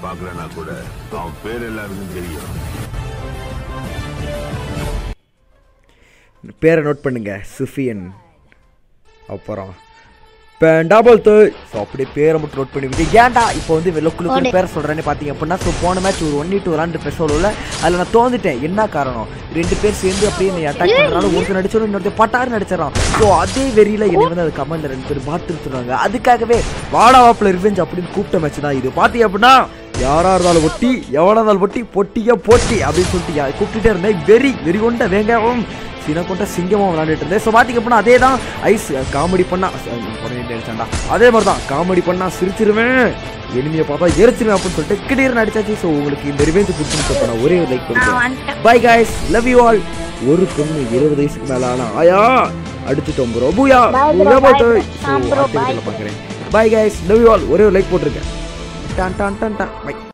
பார்க்கலனா கூட அவன் பேர் எல்லாருக்கும் தெரியும் பேரை நோட் பண்ணுங்க சுஃபியன் அப்புறம் டபுள் து ஸோ அப்படியே பேரை மட்டும் நோட் பண்ணிக்கிட்டு ஏன்டா இப்போ வந்து வெள்ளக்குழுக்கு பேரை சொல்கிறேன்னு பார்த்தீங்க அப்படின்னா ஸோ போன மேட்ச் ஒரு ஒன் டூ விளாண்டு பெசோலில் அதில் நான் தோந்துட்டேன் என்ன காரணம் ரெண்டு பேர் சேர்ந்து அப்படியே என்னை அட்டாக் பண்ணுறதுனால ஒருத்தர் நடிச்சோம் இன்னொருத்தர் பட்டாரு நடிச்சிடறான் ஸோ அதே வெறியில் என்னை வந்து அது கமெண்ட்ல ரெண்டு பேர் பார்த்து சொன்னாங்க அதுக்காகவே வாடா வாப்பில் ரிவெஞ்ச் அப்படின்னு கூப்பிட்ட மேட்ச் தான் இது பார்த்தீங்க அப்படின்னா யாரா இருந்தாலும் ஒட்டி எவனா இருந்தாலும் ஒட்டி பொட்டியா போட்டி அப்படின்னு சொல்லிட்டு யா- கூப்பிட்டுட்டே இருந்தேன் வெறி வெறி கொண்ட வேங்காவும் சின்ன கொண்ட சிங்கமும் விளையாண்டுட்டு இருந்தேன் ஸோ பார்த்திங்க அப்படின்னா அதே தான் ஐஸ் காமெடி பண்ணா அடிச்சாண்டா அதே மாதிரி தான் காமெடி பண்ணா சிரிச்சிருவேன் எனிமையை பார்த்தா எரிச்சிருவேன் அப்படின்னு சொல்லிட்டு கிடீர்னு அடிச்சாச்சு ஸோ உங்களுக்கு இந்த ரிவெஞ்ச் பிடிச்சிருந்து நான் ஒரே ஒரு லைக் பண்ணுறேன் bye guys love you all ஒரு பொண்ணு இருபது வயசுக்கு மேல ஆனா ஆயா அடிச்சுட்டோம் ப்ரோ பூயா Bye bro, பூயா bye போட்டு bro. ஸோ bro, பார்க்குறேன் bye guys love you all ஒரே ஒரு லைக் போட்டிருக்கேன் டான் டான் டான் டான் பை